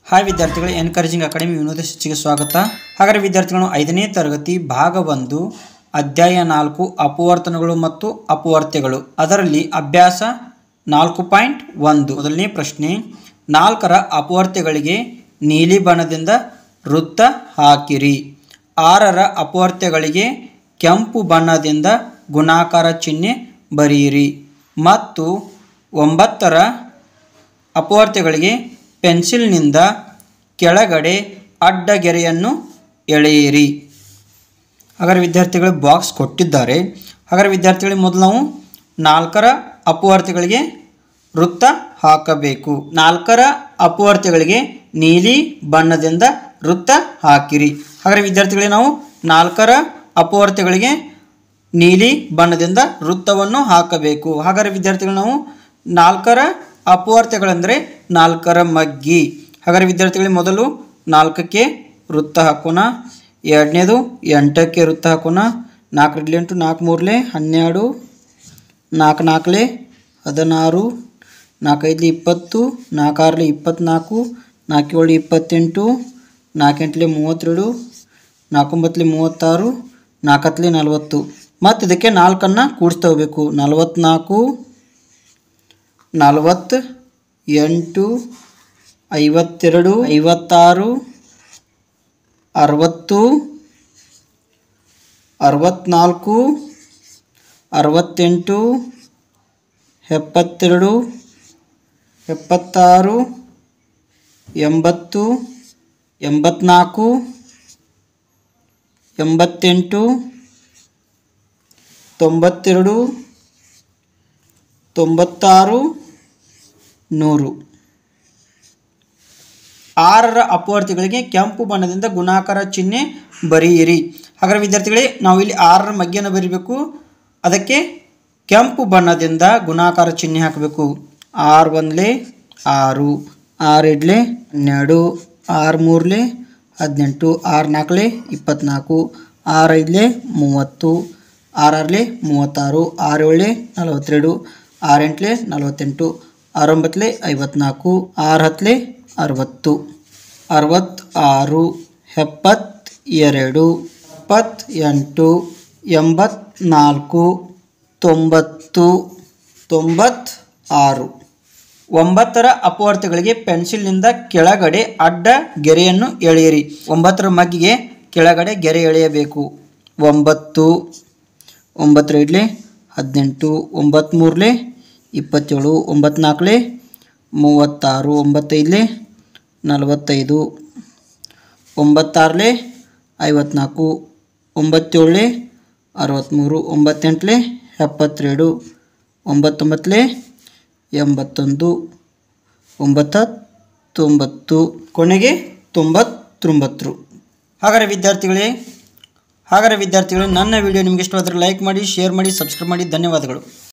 hi ವಿದ್ಯಾರ್ಥಿಗಳು encouraging academy ವಿನೋದ ಶಿಕ್ಷೆಗೆ ಸ್ವಾಗತ ಹಾಗಾದರೆ ವಿದ್ಯಾರ್ಥಿಗಳು ಐದನೇ ತರಗತಿ ಭಾಗ ಒಂದು ಅಧ್ಯಾಯ ನಾಲ್ಕು ಅಪವರ್ತನಗಳು ಮತ್ತು ಅಪವರ್ತ್ಯಗಳು ಅದರಲ್ಲಿ ಅಭ್ಯಾಸ ನಾಲ್ಕು ಪಾಯಿಂಟ್ ಒಂದು ಮೊದಲನೇ ಪ್ರಶ್ನೆ ನಾಲ್ಕರ ಅಪವರ್ತ್ಯಗಳಿಗೆ ನೀಲಿ ಬಣ್ಣದಿಂದ ವೃತ್ತ ಹಾಕಿರಿ ಆರರ ಅಪವರ್ತ್ಯಗಳಿಗೆ ಕೆಂಪು ಬಣ್ಣದಿಂದ ಗುಣಾಕಾರ ಚಿಹ್ನೆ ಬರೆಯಿರಿ ಮತ್ತು ಒಂಬತ್ತರ ಅಪವರ್ತ್ಯಗಳಿಗೆ ಪೆನ್ಸಿಲ್ನಿಂದ ಕೆಳಗಡೆ ಅಡ್ಡಗೆರೆಯನ್ನು ಎಳೆಯಿರಿ ಹಾಗಾದ್ರೆ ವಿದ್ಯಾರ್ಥಿಗಳು ಬಾಕ್ಸ್ ಕೊಟ್ಟಿದ್ದಾರೆ ಹಾಗಾದ್ರೆ ವಿದ್ಯಾರ್ಥಿಗಳಿಗೆ ಮೊದಲು ನಾವು ನಾಲ್ಕರ ಅಪವರ್ತಿಗಳಿಗೆ ವೃತ್ತ ಹಾಕಬೇಕು ನಾಲ್ಕರ ಅಪವರ್ತಿಗಳಿಗೆ ನೀಲಿ ಬಣ್ಣದಿಂದ ವೃತ್ತ ಹಾಕಿರಿ ಹಾಗಾದ್ರೆ ವಿದ್ಯಾರ್ಥಿಗಳಿಗೆ ನಾವು ನಾಲ್ಕರ ಅಪವರ್ತಿಗಳಿಗೆ ನೀಲಿ ಬಣ್ಣದಿಂದ ವೃತ್ತವನ್ನು ಹಾಕಬೇಕು ಹಾಗಾದ್ರೆ ವಿದ್ಯಾರ್ಥಿಗಳು ನಾವು ನಾಲ್ಕರ ಅಪವರ್ತ್ಯಗಳೆಂದರೆ ನಾಲ್ಕರ ಮಗ್ಗಿ ಹಾಗಾದ್ರೆ ವಿದ್ಯಾರ್ಥಿಗಳಿಗೆ ಮೊದಲು ನಾಲ್ಕಕ್ಕೆ ವೃತ್ತ ಹಾಕೋಣ ಎರಡನೇದು ಎಂಟಕ್ಕೆ ವೃತ್ತ ಹಾಕೋಣ ನಾಲ್ಕರಲ್ಲಿ ಎಂಟು ನಾಲ್ಕು ಮೂರಲೆ ಹನ್ನೆರಡು ನಾಲ್ಕು ನಾಲ್ಕಲೆ ಹದಿನಾರು ನಾಲ್ಕೈದಲಿ ಇಪ್ಪತ್ತು ನಾಲ್ಕಾರಲಿ ಇಪ್ಪತ್ತ್ನಾಲ್ಕು ನಾಲ್ಕು ಏಳು ಇಪ್ಪತ್ತೆಂಟು ನಾಲ್ಕೆಂಟಲೆ ಮೂವತ್ತೆರಡು ನಾಲ್ಕೊಂಬತ್ತಲೆ ಮೂವತ್ತಾರು ನಾಲ್ಕತ್ತಲೆ ನಲವತ್ತು ಮತ್ತು ಇದಕ್ಕೆ ನಾಲ್ಕನ್ನು ಕೂಡಿಸ್ತಾ ಹೋಗ್ಬೇಕು ನಲವತ್ತ್ನಾಲ್ಕು ನಲವತ್ತು ಎಂಟು ಐವತ್ತೆರಡು ಐವತ್ತಾರು ಅರವತ್ತು ಅರವತ್ತ್ನಾಲ್ಕು ಅರವತ್ತೆಂಟು ಎಪ್ಪತ್ತೆರಡು ಎಪ್ಪತ್ತಾರು ಎಂಬತ್ತು ಎಂಬತ್ನಾಲ್ಕು ಎಂಬತ್ತೆಂಟು ತೊಂಬತ್ತೆರಡು ತೊಂಬತ್ತಾರು ನೂರು ಆರರ ಅಪವರ್ತಿಗಳಿಗೆ ಕೆಂಪು ಬಣ್ಣದಿಂದ ಗುಣಾಕಾರ ಚಿಹ್ನೆ ಬರೆಯಿರಿ ಹಾಗಾದ್ರೆ ವಿದ್ಯಾರ್ಥಿಗಳೇ ನಾವು ಇಲ್ಲಿ ಆರರ ಮಗ್ಗೆಯನ್ನು ಬರೀಬೇಕು ಅದಕ್ಕೆ ಕೆಂಪು ಬಣ್ಣದಿಂದ ಗುಣಾಕಾರ ಚಿಹ್ನೆ ಹಾಕಬೇಕು ಆರು ಒಂದಲೇ ಆರು ಆರು ಇಡ್ಲೆ ಹನ್ನೆರಡು ಆರು ಮೂರಲೆ ಹದಿನೆಂಟು ಆರು ನಾಲ್ಕಲೆ ಇಪ್ಪತ್ತ್ನಾಲ್ಕು ಆರು ಐದಲೆ ಮೂವತ್ತು ಆರಾರಲೆ ಮೂವತ್ತಾರು ಆರು ಏಳಲೆ ನಲವತ್ತೆರಡು ಆರು ಎಂಟಲೆ ನಲವತ್ತೆಂಟು ಆರೊಂಬತ್ತಲೆ ಐವತ್ನಾಲ್ಕು ಆರು ಹತ್ತಲೆ ಅರವತ್ತು ಅರವತ್ತಾರು ಎಪ್ಪತ್ತೆರಡು ಎಪ್ಪತ್ತೆಂಟು ಎಂಬತ್ನಾಲ್ಕು ತೊಂಬತ್ತು ತೊಂಬತ್ತಾರು ಒಂಬತ್ತರ ಅಪವರ್ತಿಗಳಿಗೆ ಪೆನ್ಸಿಲ್ನಿಂದ ಕೆಳಗಡೆ ಅಡ್ಡ ಗೆರೆಯನ್ನು ಎಳೆಯಿರಿ ಒಂಬತ್ತರ ಮಗ್ಗಿಗೆ ಕೆಳಗಡೆ ಗೆರೆ ಎಳೆಯಬೇಕು ಒಂಬತ್ತು ಒಂಬತ್ತರ ಇಡ್ಲೆ ಹದಿನೆಂಟು ಒಂಬತ್ತ್ಮೂರಲೆ ಇಪ್ಪತ್ತೇಳು ಒಂಬತ್ನಾಲ್ಕಲೆ ಮೂವತ್ತಾರು ಒಂಬತ್ತೈದಲೆ ನಲವತ್ತೈದು ಒಂಬತ್ತಾರಲೆ ಐವತ್ನಾಲ್ಕು ಒಂಬತ್ತೇಳಲೆ ಅರವತ್ತ್ಮೂರು ಒಂಬತ್ತೆಂಟಲೆ ಎಪ್ಪತ್ತೆರಡು ಒಂಬತ್ತೊಂಬತ್ತಲೆ ಎಂಬತ್ತೊಂದು ಒಂಬತ್ತ ತೊಂಬತ್ತು ಕೊನೆಗೆ ತೊಂಬತ್ತೊಂಬತ್ತು ಹಾಗಾದರೆ ವಿದ್ಯಾರ್ಥಿಗಳೇ ಹಾಗಾದರೆ ವಿದ್ಯಾರ್ಥಿಗಳು ನನ್ನ ವಿಡಿಯೋ ನಿಮಗೆ ಇಷ್ಟವಾದರೆ ಲೈಕ್ ಮಾಡಿ ಶೇರ್ ಮಾಡಿ ಸಬ್ಸ್ಕ್ರೈಬ್ ಮಾಡಿ ಧನ್ಯವಾದಗಳು